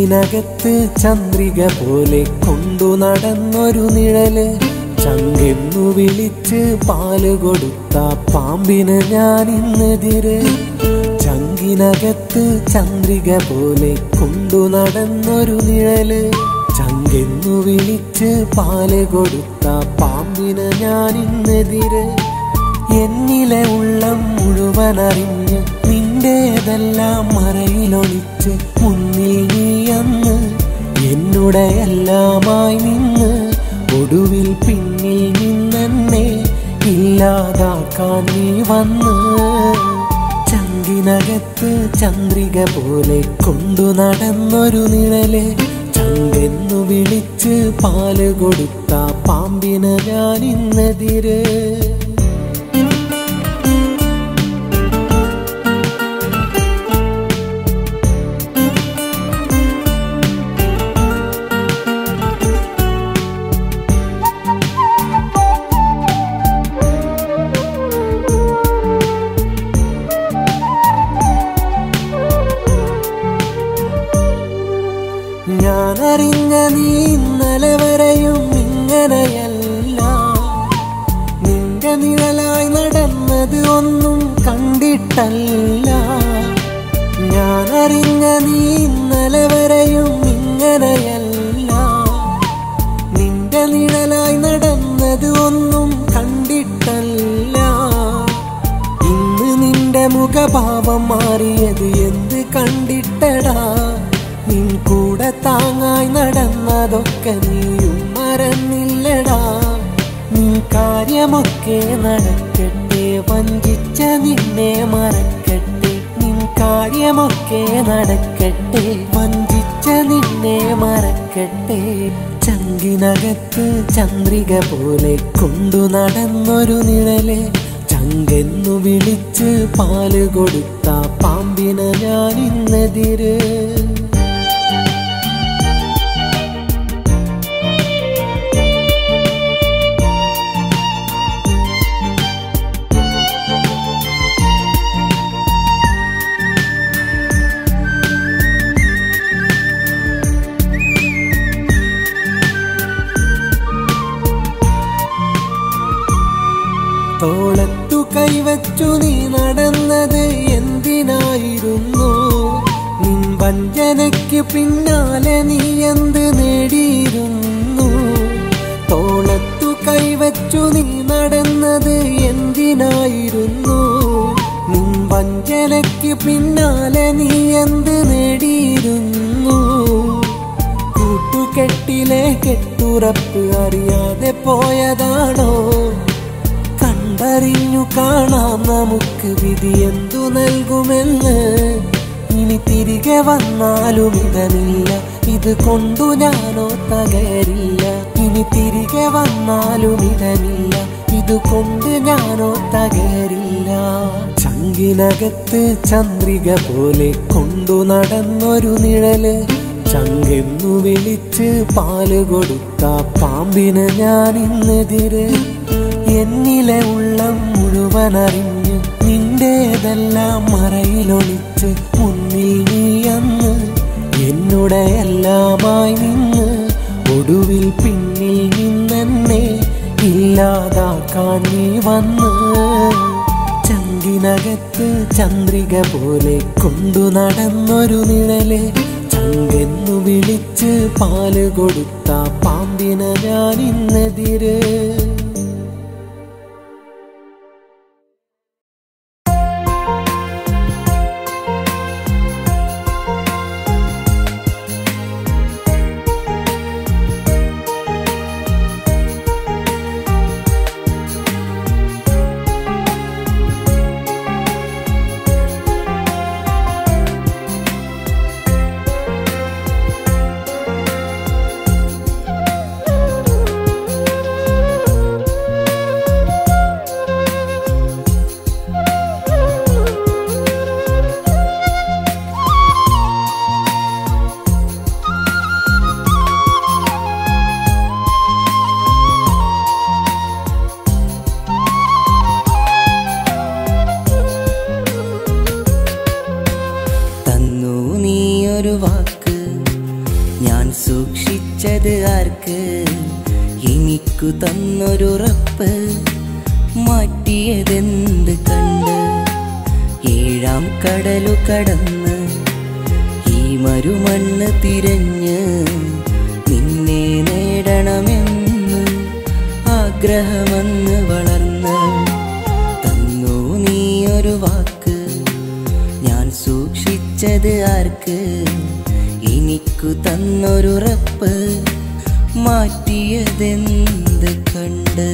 ചങ്കിനകത്ത് ചന്ദ്രിക പോലെ കൊണ്ടു നടന്നൊരു നിഴല് ചങ്കെന്നു വിളിച്ച് പാല് കൊടുത്ത പാമ്പിന് ഞാൻ ഇന്നെതിരെ ചങ്കിനകത്ത് ചന്ദ്രിക പോലെ കൊണ്ടു നടന്നൊരു നിഴല് ചങ്കെന്നു വിളിച്ച് പാല് കൊടുത്ത പാമ്പിന് ഞാൻ ഇന്നെതിരെ എന്നിലെ ഉള്ളം മുഴുവൻ അറിഞ്ഞ് നിന്റേതെല്ലാം മറയിലൊളിച്ച് മുന്നിൽ നീ അന്ന് എന്നുടെ എല്ലാമായി നിന്ന് ഒടുവിൽ പിന്നിൽ നിന്നെന്നെ ഇല്ലാതാക്കാൻ നീ വന്ന് ചങ്കിനകത്ത് ചന്ദ്രിക പോലെ കൊണ്ടു നടന്നൊരു നിഴല് ചങ്കെന്നു വിളിച്ച് പാല് കൊടുത്ത പാമ്പിന് ഞാൻ ഇന്നെതിരെ ഞാൻ അറിഞ്ഞ നീ ഇന്നലെ വരെയും ഇങ്ങനെയല്ല നിന്റെ നിഴലായി നടന്നത് ഒന്നും കണ്ടിട്ടല്ല ഞാൻ അറിഞ്ഞ നീ ഇന്നലെ വരെയും ഇങ്ങനെയല്ല നിന്റെ നിഴലായി നടന്നത് ഒന്നും കണ്ടിട്ടല്ല ഇന്ന് നിന്റെ മുഖഭാവം മാറിയത് എന്ത് കണ്ടിട്ടടാ നിൻ കൂടെ താങ്ങായി നടന്നതൊക്കെ നീയും മറന്നില്ലടാ നിൻ കാര്യമൊക്കെ നടക്കട്ടെ വഞ്ചിച്ച നിന്നെ മറക്കട്ടെ നിൻ കാര്യമൊക്കെ നടക്കട്ടെ വഞ്ചിച്ച നിന്നെ മറക്കട്ടെ ചങ്കിനകത്ത് ചന്ദ്രിക പോലെ കൊണ്ടു നടന്നൊരു നിഴല് ചങ്കെന്നു വിളിച്ച് പാല് കൊടുത്ത പാമ്പിന് ഞാൻ ഇന്നെതിര് തോളത്തു കൈവച്ചു നീ നടന്നത് എന്തിനായിരുന്നു നിൻ വഞ്ചനയ്ക്ക് പിന്നാലെ നീ എന്ത് നേടിയിരുന്നു തോളത്തു കൈവച്ചു നീ നടന്നത് എന്തിനായിരുന്നു നിൻ വഞ്ചനയ്ക്ക് പിന്നാലെ നീ എന്ത് നേടിയിരുന്നു കൂട്ടുകെട്ടിലെ കെട്ടുറപ്പ് അറിയാതെ പോയതാണോ കണ്ടറിഞ്ഞു കാണാം നമുക്ക് വിധി എന്തു നൽകുമെന്ന് ഇനി തിരികെ വന്നാലും ഇടമില്ല ഇത് കൊണ്ടു ഞാനോ തകരില്ല ഇനി തിരികെ വന്നാലും ഇടമില്ല ഇത് കൊണ്ട് ഞാനോ തകരില്ല ചങ്കിനകത്ത് ചന്ദ്രിക പോലെ കൊണ്ടു നടന്നൊരു നിഴല് ചങ്കെന്നു വിളിച്ച് പാല് കൊടുത്ത പാമ്പിന് ഞാൻ ഇന്നെതിരെ എന്നിലെ ഉള്ളം മുഴുവൻ അറിഞ്ഞ് നിന്റേതെല്ലാം മറയിലൊളിച്ച് മുന്നിൽ നീ അന്ന് എന്നുടെ എല്ലാമായി നിന്ന് ഒടുവിൽ പിന്നിൽ നിന്നെന്നെ ഇല്ലാതാക്കാൻ നീ വന്ന് ചങ്കിനകത്ത് ചന്ദ്രിക പോലെ കൊണ്ടു നടന്നൊരു നിഴല് ചങ്കെന്നു വിളിച്ച് പാല് കൊടുത്ത പാമ്പിന് ഞാൻ ഇന്നെതിരെ എനിക്കു തന്നൊരുറപ്പ് മാറ്റിയതെന്ത് കണ്ട് ഏഴാം കടലു കടന്ന് ഈ മരുമണ്ണ് തിരഞ്ഞ് നിന്നെ നേടണമെന്ന് ആഗ്രഹമെന്ന് വളർന്ന് തന്നു നീയൊരു വാക്ക് ഞാൻ സൂക്ഷിച്ചത് ആർക്ക് എനിക്കു തന്നൊരുറപ്പ് മാറ്റിയതെന്ത് കണ്ട്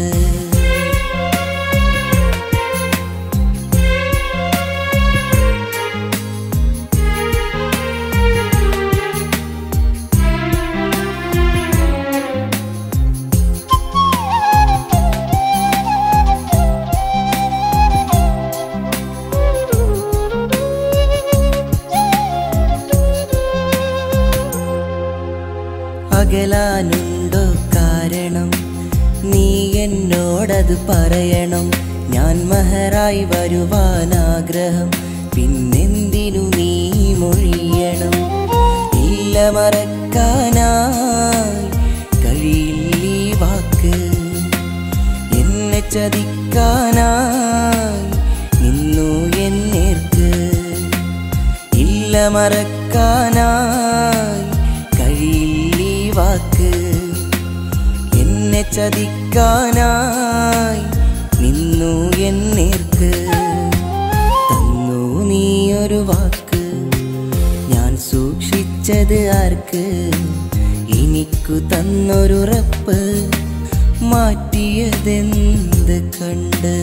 അകലാനുണ്ടോ കാരണം നീ എന്നോടത് പറയണം ഞാൻ മഹറായി വരുവാൻ ആഗ്രഹം പിന്നെന്തിനു നീ മൊഴിയണം ഇല്ല മറക്കാനായി കഴിയില്ല ഈ വാക്ക് എന്നെ ചതിക്കാനായി നിന്നു എന്നേർക്ക് ഇല്ല മറക്കാനായി കഴിയില്ല ഈ വാക്ക് എന്നെ ചതിക്കാനായി നിന്നു എന്നേർക്ക് തന്നു നീയൊരു വാക്ക് ഞാൻ സൂക്ഷിച്ചത് ആർക്ക് എനിക്കു തന്നൊരുറപ്പ് മാറ്റിയതെന്ത് കണ്ട്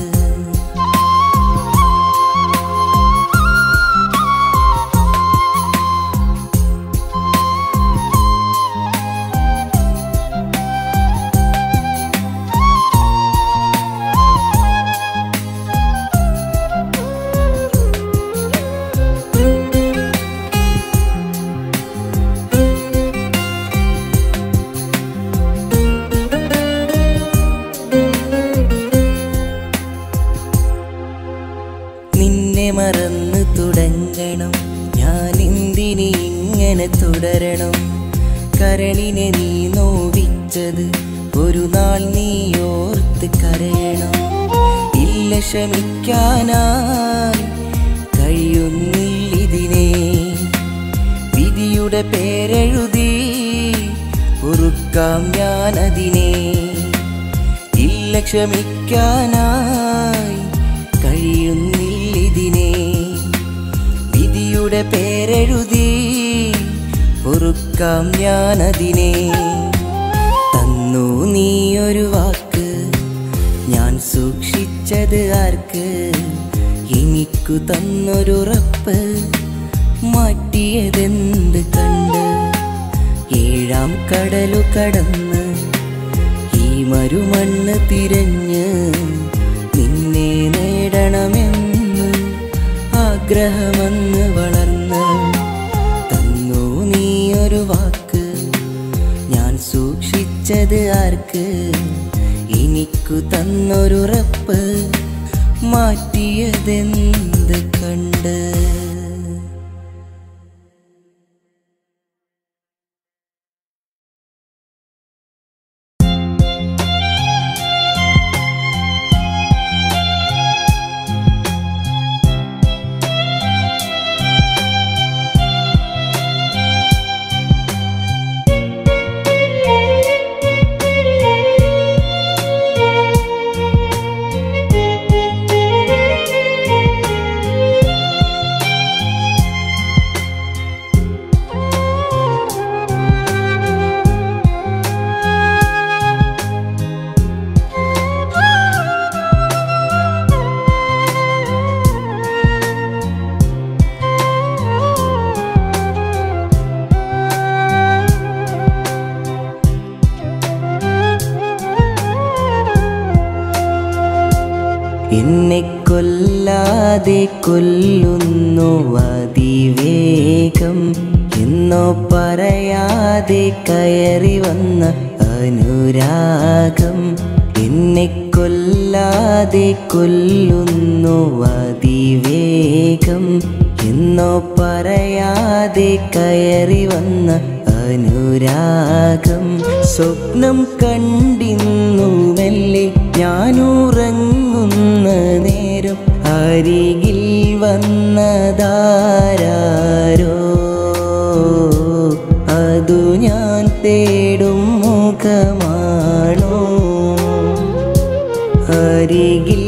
നിന്നെ മറന്ന് തുടങ്ങണം ഞാൻ എന്തിനി ഇങ്ങനെ തുടരണം കരളിനെ നീ നോവിച്ചത് ഒരു നാൾ നീ ഓർത്ത് കരയണം ഇല്ല ക്ഷമിക്കാനായി കഴിയുന്നില്ലിതിനെ വിധിയുടെ പേരെഴുതി പൊറുക്കാം ഞാൻ അതിനെ ഇല്ല ക്ഷമിക്കാനായി കഴിയുന്നില്ലിതിനെ വിധിയുടെ പേരെഴുതി പൊറുക്കാം ഞാൻ അതിനെ തന്നു നീയൊരു വാക്ക് ഞാൻ സൂക്ഷിച്ചത് ആർക്ക് എനിക്കു തന്നൊരുറപ്പ് മാറ്റിയതെന്ത് കണ്ട് ഏഴാം കടലു കടന്ന് ഈ മരുമണ്ണ് തിരഞ്ഞ് നിന്നെ നേടണമെന്ന് ആഗ്രഹമെന്ന് വളർന്ന് തന്നു നീയൊരു വാക്ക് ഞാൻ സൂക്ഷിച്ചത് ആർക്ക് എനിക്കു തന്നൊരുറപ്പ് മാറ്റിയതെന്ത് കണ്ട് എന്നെ കൊല്ലാതെ കൊല്ലുന്നു അതിവേഗം എന്നോ പറയാതെ കയറി വന്ന അനുരാഗം എന്നെ കൊല്ലാതെ കൊല്ലുന്നു അതിവേഗം എന്നോ പറയാതെ കയറി വന്ന അനുരാഗം സ്വപ്നം കണ്ടിന്നു മെല്ലെ ഞാനുറങ്ങുന്ന നേരം അരികിൽ വന്നതാരോ അതു ഞാൻ തേടും മുഖമാണോ അരികിൽ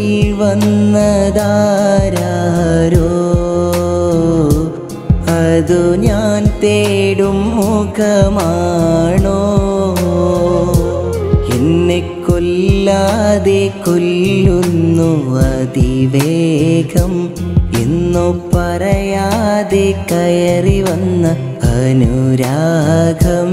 വന്നതാരോ അതു ഞാൻ തേടും മുഖമാണോ എന്നെ കൊല്ലാതെ കൊല്ലുന്നു അതിവേഗം എന്നോ പറയാതെ കയറി വന്ന അനുരാഗം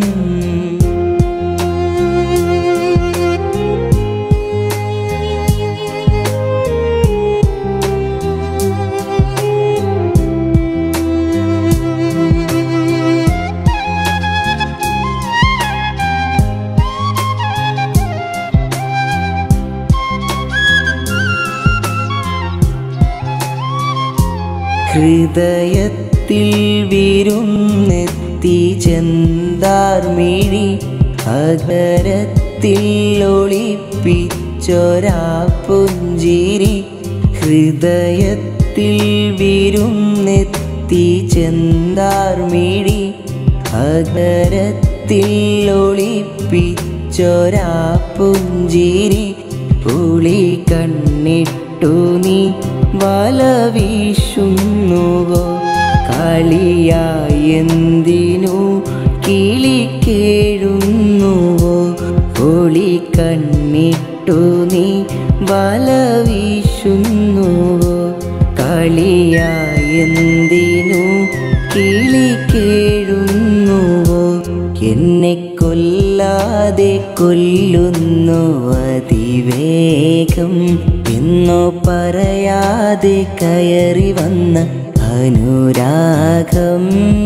ഹൃദയത്തിൽ വിരുന്നെത്തി ചെന്താർമിഴി അകരത്തിൽ ഒളിപ്പിച്ചൊരാ പുഞ്ചിരി ഹൃദയത്തിൽ വിരുന്നെത്തി ചെന്താർമിഴി അകരത്തിൽ ഒളിപ്പിച്ചൊരാ പുഞ്ചിരി പുളി കണ്ണിട്ടു നീ വല വീശുന്നുവോ കളിയായി എന്തിനു കിളി കേഴുന്നുവോ ഒളി കണ്ണിട്ടു നീ വല വീശുന്നുവോ കളിയായി എന്തിനു കിളി കേഴുന്നുവോ എന്നെ കൊല്ലാതെ കൊല്ലുന്നു അതിവേഗം എന്നോ പറയാതെ കയറി വന്ന അനുരാഗം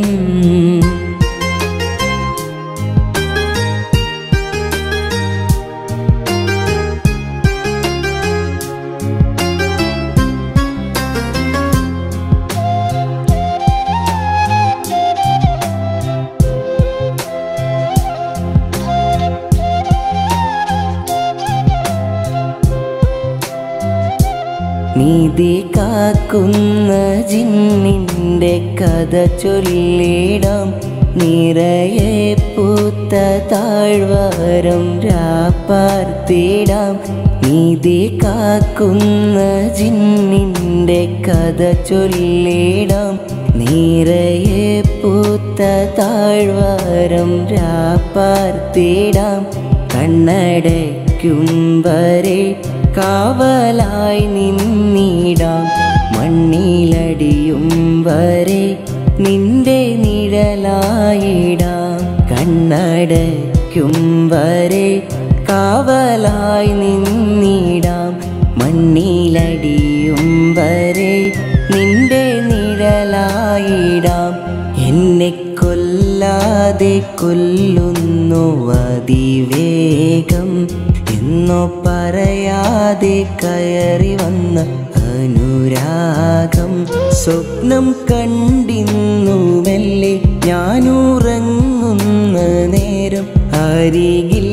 നീതി കാക്കുന്ന ജിന്നിൻ്റെ കഥ ചൊല്ലിടാം നിറയെ പൂത്ത താഴ്വാരം രാപ്പാർത്തിടാം നീതി കാക്കുന്ന ജിന്നിൻ്റെ കഥ ചൊല്ലിടാം നിറയെ പൂത്ത താഴ്വാരം രാപ്പാർത്തിടാം കണ്ണടയ്ക്കും വരെ കാവലായി നിന്നിടാം മണ്ണിലടിയും വരെ നിന്റെ നിഴലായിടാം കണ്ണടയ്ക്കും വരെ കാവലായി നിന്നിടാം മണ്ണിലടിയും വരെ നിന്റെ നിഴലായിടാം എന്നെ കൊല്ലാതെ കൊല്ലുന്നു അതിവേഗം എന്നോ പറയാതെ കയറി വന്ന അനുരാഗം സ്വപ്നം കണ്ടിന്നു മെല്ലെ ഞാനുറങ്ങുന്ന നേരം അരികിൽ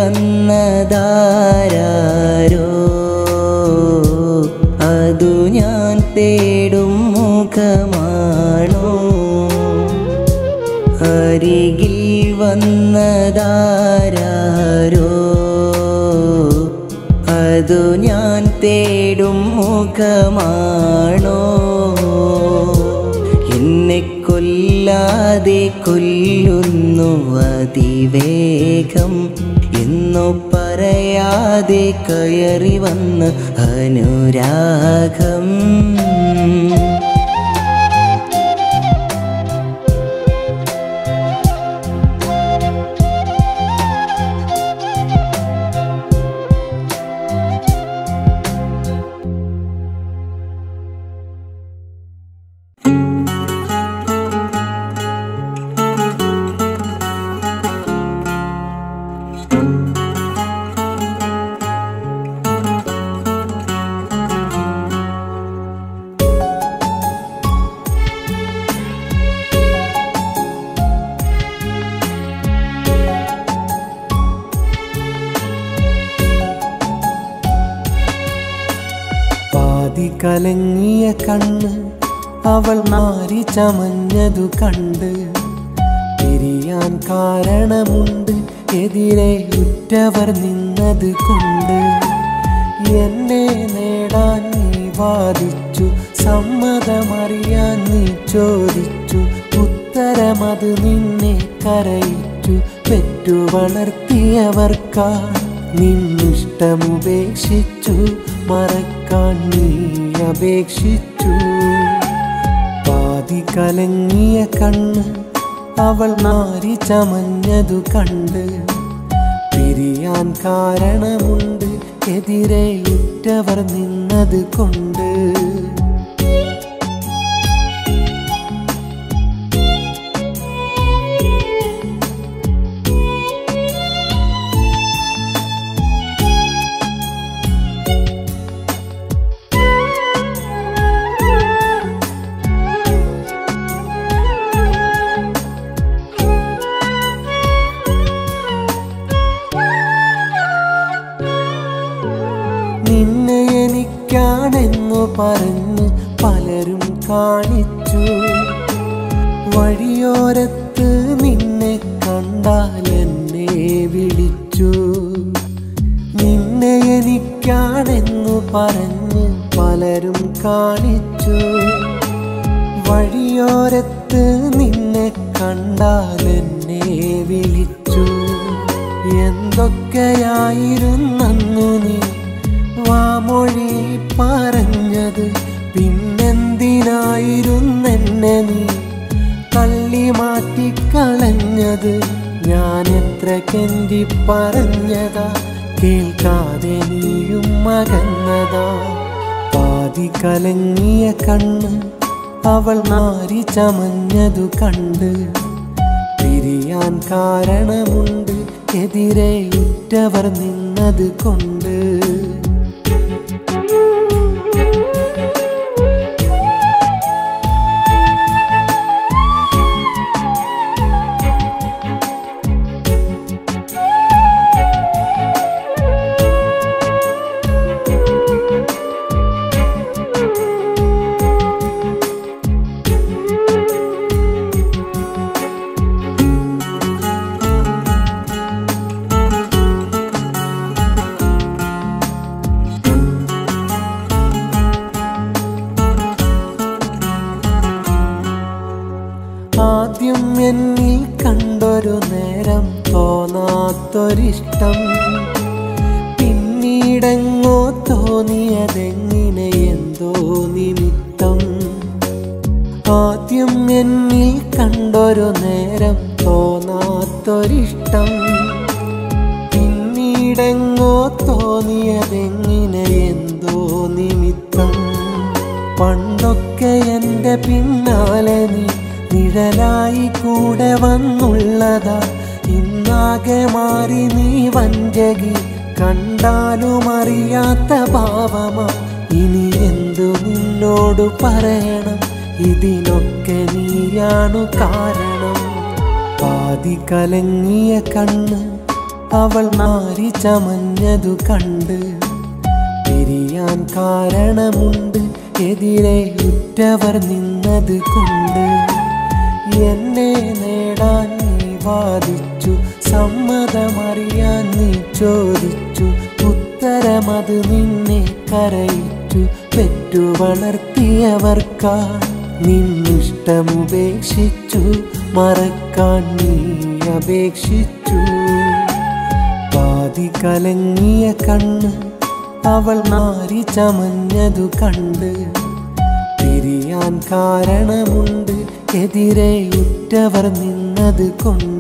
വന്നതാരോ അതു ഞാൻ തേടും മുഖമാണോ അരികിൽ വന്നതാരോ അതു ഞാൻ തേടും മുഖമാണോ എന്നെ കൊല്ലാതെ കൊല്ലുന്നു അതിവേഗം എന്നോ പറയാതെ കയറി വന്ന അനുരാഗം കലങ്ങിയ കണ്ണ് അവൾ മാറി ചമഞ്ഞതു കണ്ട് പിരിയാൻ കാരണമുണ്ട് എതിരെ ഉറ്റവർ നിന്നത് കൊണ്ട് എന്നെ നേടാൻ നീ വാദിച്ചു സമ്മതമറിയാൻ നീ ചോദിച്ചു ഉത്തരമത് നിന്നെ കരയിച്ചു പെറ്റു വളർത്തിയവർക്കാ നിന്നിഷ്ടമുപേക്ഷിച്ചു മറക്കാൻ നീ അപേക്ഷിച്ചു പാതി കലങ്ങിയ കണ്ണ് അവൾ മാറി ചമഞ്ഞതു കണ്ട് പിരിയാൻ കാരണമുണ്ട് എതിരെ ഉറ്റവർ നിന്നത് കൊണ്ട് നിന്നെ എനിക്കാണെന്നു പറഞ്ഞ് പലരും കാണിച്ചു വഴിയോരത്ത് നിന്നെ കണ്ടാൽ എന്നെ വിളിച്ചു നിന്നെ എനിക്കാണെന്നു പറഞ്ഞ് പലരും കാണിച്ചു വഴിയോരത്ത് നിന്നെ കണ്ടാൽ എന്നെ വിളിച്ചു എന്തൊക്കെയായിരുന്നന്നു നീ വാമൊഴി പറഞ്ഞത് പിന്നെന്തിനായിരുന്നെന്നെ നീ തള്ളി മാറ്റിക്കളഞ്ഞത് ഞാൻ എത്ര കെഞ്ചി പറഞ്ഞതാ കേൾക്കാതെ നീയും മകന്നതാ പാതി കലങ്ങിയ കണ്ണ് അവൾ മാറി ചമഞ്ഞതു കണ്ട് പിരിയാൻ കാരണമുണ്ട് എതിരെ ഉറ്റവർ നിന്നത് കൊണ്ട് ആദ്യം എന്നിൽ കണ്ടൊരു നേരം തോന്നാത്തൊരിഷ്ടം പിന്നീടെങ്ങോ തോന്നിയതെങ്ങനെ എന്തോ നിമിത്തം ആദ്യം എന്നിൽ കണ്ടൊരു നേരം തോന്നാത്തൊരിഷ്ടം പിന്നീടെങ്ങോ തോന്നിയതെങ്ങനെ എന്തോ നിമിത്തം പണ്ടൊക്കെ എൻ്റെ പിന്നാലെ നീ നിഴലായി കൂടെ വന്നുള്ളതാ ഇന്നാകെ മാറി നീ വഞ്ചകി കണ്ടാലും അറിയാത്ത ഭാവമാ ഇനി എന്തു നിന്നോട് പറയണം ഇതിനൊക്കെ നീയാണു കാരണം പാതി കലങ്ങിയ കണ്ണ് അവൾ മാറി ചമഞ്ഞതു കണ്ട് പിരിയാൻ കാരണമുണ്ട് എതിരെ ഉറ്റവർ നിന്നത് കൊണ്ട് എന്നെ നേടാൻ നീ വാദിച്ചു സമ്മതമറിയാൻ നീ ചോദിച്ചു ഉത്തരമത് നിന്നെ കരയിച്ചു പെറ്റു വളർത്തിയവർക്കാ നിന്നിഷ്ടമുപേക്ഷിച്ചു മറക്കാൻ നീ അപേക്ഷിച്ചു പാതി കലങ്ങിയ കണ്ണ് അവൾ മാറി ചമഞ്ഞതു കണ്ട് പിരിയാൻ കാരണമുണ്ട് എതിരെ ഉറ്റവർ നിന്നത് കൊണ്ട്